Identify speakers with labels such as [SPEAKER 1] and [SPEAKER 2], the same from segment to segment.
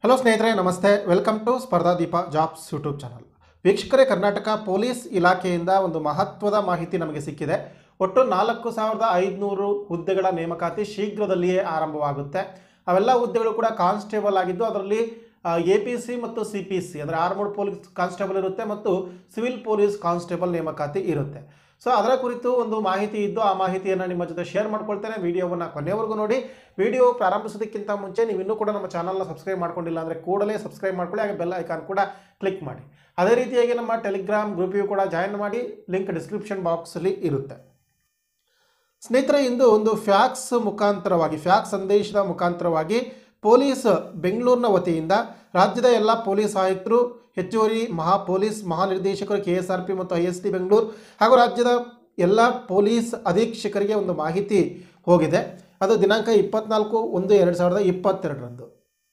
[SPEAKER 1] hello ಸ್ನೇಹಿತರೆ ನಮಸ್ತೆ welcome to Spardhadeepa jobs YouTube channel ವೀಕ್ಷಕರೇ ಕರ್ನಾಟಕ ಪೊಲೀಸ್ ಇಲಾಖೆಯಿಂದ ಒಂದು ಮಹತ್ವದ ಮಾಹಿತಿ ನಮಗೆ ಸಿಕ್ಕಿದೆ ಒಟ್ಟು ನಾಲ್ಕು ಸಾವಿರದ ಐದುನೂರು ಹುದ್ದೆಗಳ ನೇಮಕಾತಿ ಶೀಘ್ರದಲ್ಲಿಯೇ ಆರಂಭವಾಗುತ್ತೆ ಅವೆಲ್ಲ ಹುದ್ದೆಗಳು ಕೂಡ ಕಾನ್ಸ್ಟೇಬಲ್ ಆಗಿದ್ದು ಅದರಲ್ಲಿ ಎ ಪಿ ಸಿ ಮತ್ತು ಸಿ ಪಿ ಸಿ ಅಂದರೆ ಆರ್ಮೋಡ್ ಪೊಲೀಸ್ ಕಾನ್ಸ್ಟೇಬಲ್ ಇರುತ್ತೆ ಮತ್ತು ಸಿವಿಲ್ ಪೊಲೀಸ್ ಕಾನ್ಸ್ಟೇಬಲ್ ನೇಮಕಾತಿ ಇರುತ್ತೆ ಸೊ ಅದರ ಕುರಿತು ಒಂದು ಮಾಹಿತಿ ಇದ್ದು ಆ ಮಾಹಿತಿಯನ್ನು ನಿಮ್ಮ ಜೊತೆ ಶೇರ್ ಮಾಡ್ಕೊಳ್ತೇನೆ ವಿಡಿಯೋವನ್ನು ಕೊನೆವರೆಗೂ ನೋಡಿ ವಿಡಿಯೋ ಪ್ರಾರಂಭಿಸೋದಕ್ಕಿಂತ ಮುಂಚೆ ನೀವು ಇನ್ನೂ ಕೂಡ ನಮ್ಮ ಚಾನಲ್ನ ಸಬ್ಸ್ಕ್ರೈಬ್ ಮಾಡ್ಕೊಂಡಿಲ್ಲ ಅಂದರೆ ಕೂಡಲೇ ಸಬ್ಸ್ಕ್ರೈಬ್ ಮಾಡ್ಕೊಳ್ಳಿ ಹಾಗೆ ಬೆಲ್ ಐಕಾನ್ ಕೂಡ ಕ್ಲಿಕ್ ಮಾಡಿ ಅದೇ ರೀತಿಯಾಗಿ ನಮ್ಮ ಟೆಲಿಗ್ರಾಮ್ ಗ್ರೂಪಿಗೂ ಕೂಡ ಜಾಯಿನ್ ಮಾಡಿ ಲಿಂಕ್ ಡಿಸ್ಕ್ರಿಪ್ಷನ್ ಬಾಕ್ಸಲ್ಲಿ ಇರುತ್ತೆ ಸ್ನೇಹಿತರೆ ಇಂದು ಒಂದು ಫ್ಯಾಕ್ಸ್ ಮುಖಾಂತರವಾಗಿ ಫ್ಯಾಕ್ಸ್ ಸಂದೇಶದ ಮುಖಾಂತರವಾಗಿ ಪೊಲೀಸ್ ಬೆಂಗಳೂರಿನ ವತಿಯಿಂದ ರಾಜ್ಯದ ಎಲ್ಲ ಪೊಲೀಸ್ ಆಯುಕ್ತರು ಹೆಚ್ಚುವರಿ ಮಹಾ ಪೊಲೀಸ್ ಮಹಾನಿರ್ದೇಶಕರು ಕೆ ಎಸ್ ಆರ್ ಪಿ ಮತ್ತು ಐ ಎಸ್ ಟಿ ಬೆಂಗಳೂರು ಹಾಗೂ ರಾಜ್ಯದ ಎಲ್ಲ ಪೊಲೀಸ್ ಅಧೀಕ್ಷಕರಿಗೆ ಒಂದು ಮಾಹಿತಿ ಹೋಗಿದೆ ಅದು ದಿನಾಂಕ ಇಪ್ಪತ್ನಾಲ್ಕು ಒಂದು ಎರಡು ಸಾವಿರದ ಇಪ್ಪತ್ತೆರಡರಂದು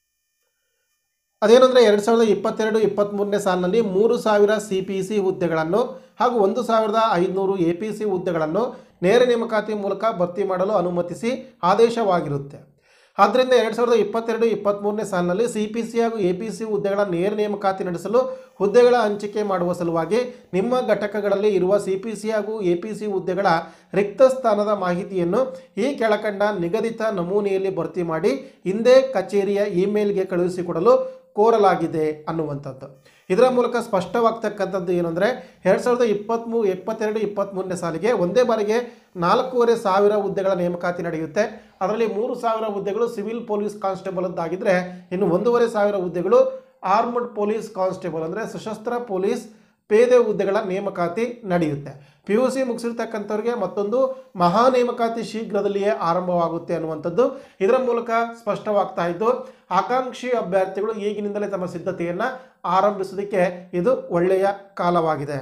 [SPEAKER 1] ಅದೇನೆಂದರೆ ಎರಡು ಸಾವಿರದ ಇಪ್ಪತ್ತೆರಡು ಇಪ್ಪತ್ತ್ಮೂರನೇ ಸಾಲಿನಲ್ಲಿ ಮೂರು ಸಾವಿರ ಸಿ ಪಿ ಸಿ ಹುದ್ದೆಗಳನ್ನು ಹಾಗೂ ಒಂದು ಸಾವಿರದ ಐದುನೂರು ಎ ಪಿ ಸಿ ಹುದ್ದೆಗಳನ್ನು ನೇರ ನೇಮಕಾತಿ ಮೂಲಕ ಭರ್ತಿ ಮಾಡಲು ಅನುಮತಿಸಿ ಆದೇಶವಾಗಿರುತ್ತೆ ಆದ್ದರಿಂದ ಎರಡು ಸಾವಿರದ ಇಪ್ಪತ್ತೆರಡು ಇಪ್ಪತ್ತ್ಮೂರನೇ ಸಾಲಿನಲ್ಲಿ ಸಿ ಪಿ ಸಿ ಹಾಗೂ ಎ ಪಿ ಸಿ ಹುದ್ದೆಗಳ ನೇರ ನೇಮಕಾತಿ ನಡೆಸಲು ಹುದ್ದೆಗಳ ಹಂಚಿಕೆ ಮಾಡುವ ಸಲುವಾಗಿ ನಿಮ್ಮ ಘಟಕಗಳಲ್ಲಿ ಇರುವ ಸಿ ಪಿ ಸಿ ಹಾಗೂ ಎ ಪಿ ಸಿ ಹುದ್ದೆಗಳ ರಿಕ್ತ ಸ್ಥಾನದ ಮಾಹಿತಿಯನ್ನು ಈ ಕೆಳಕಂಡ ನಿಗದಿತ ನಮೂನೆಯಲ್ಲಿ ಭರ್ತಿ ಮಾಡಿ ಹಿಂದೆ ಕಚೇರಿಯ ಇಮೇಲ್ಗೆ ಕಳುಹಿಸಿಕೊಡಲು ಕೋರಲಾಗಿದೆ ಅನ್ನುವಂಥದ್ದು ಇದರ ಮೂಲಕ ಸ್ಪಷ್ಟವಾಗ್ತಕ್ಕಂಥದ್ದು ಏನಂದರೆ ಎರಡು ಸಾವಿರದ ಇಪ್ಪತ್ತ್ಮೂ ಇಪ್ಪತ್ತೆರಡು ಇಪ್ಪತ್ತ್ಮೂರನೇ ಸಾಲಿಗೆ ಒಂದೇ ಬಾರಿಗೆ ನಾಲ್ಕೂವರೆ ಸಾವಿರ ಹುದ್ದೆಗಳ ನೇಮಕಾತಿ ನಡೆಯುತ್ತೆ ಅದರಲ್ಲಿ ಮೂರು ಸಾವಿರ ಹುದ್ದೆಗಳು ಸಿವಿಲ್ ಪೊಲೀಸ್ ಕಾನ್ಸ್ಟೇಬಲ್ದ್ದಾಗಿದ್ದರೆ ಇನ್ನು ಒಂದೂವರೆ ಸಾವಿರ ಹುದ್ದೆಗಳು ಆರ್ಮಡ್ ಪೊಲೀಸ್ ಕಾನ್ಸ್ಟೇಬಲ್ ಅಂದರೆ ಸಶಸ್ತ್ರ ಪೊಲೀಸ್ ಪೇದೆ ಹುದ್ದೆಗಳ ನೇಮಕಾತಿ ನಡೆಯುತ್ತೆ ಪಿ ಯು ಸಿ ಮುಗಿಸಿರ್ತಕ್ಕಂಥವ್ರಿಗೆ ಮತ್ತೊಂದು ಮಹಾ ನೇಮಕಾತಿ ಶೀಘ್ರದಲ್ಲಿಯೇ ಆರಂಭವಾಗುತ್ತೆ ಅನ್ನುವಂಥದ್ದು ಇದರ ಮೂಲಕ ಸ್ಪಷ್ಟವಾಗ್ತಾ ಇದ್ದು ಆಕಾಂಕ್ಷಿ ಅಭ್ಯರ್ಥಿಗಳು ಈಗಿನಿಂದಲೇ ತಮ್ಮ ಸಿದ್ಧತೆಯನ್ನು ಆರಂಭಿಸೋದಕ್ಕೆ ಇದು ಒಳ್ಳೆಯ ಕಾಲವಾಗಿದೆ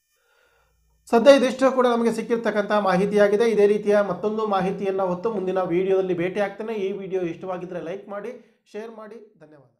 [SPEAKER 1] ಸದ್ಯ ಇದಿಷ್ಟು ಕೂಡ ನಮಗೆ ಸಿಕ್ಕಿರ್ತಕ್ಕಂಥ ಮಾಹಿತಿಯಾಗಿದೆ ಇದೇ ರೀತಿಯ ಮತ್ತೊಂದು ಮಾಹಿತಿಯನ್ನು ಹೊತ್ತು ಮುಂದಿನ ವಿಡಿಯೋದಲ್ಲಿ ಭೇಟಿ ಆಗ್ತೇನೆ ಈ ವಿಡಿಯೋ ಇಷ್ಟವಾಗಿದ್ದರೆ ಲೈಕ್ ಮಾಡಿ ಶೇರ್ ಮಾಡಿ ಧನ್ಯವಾದ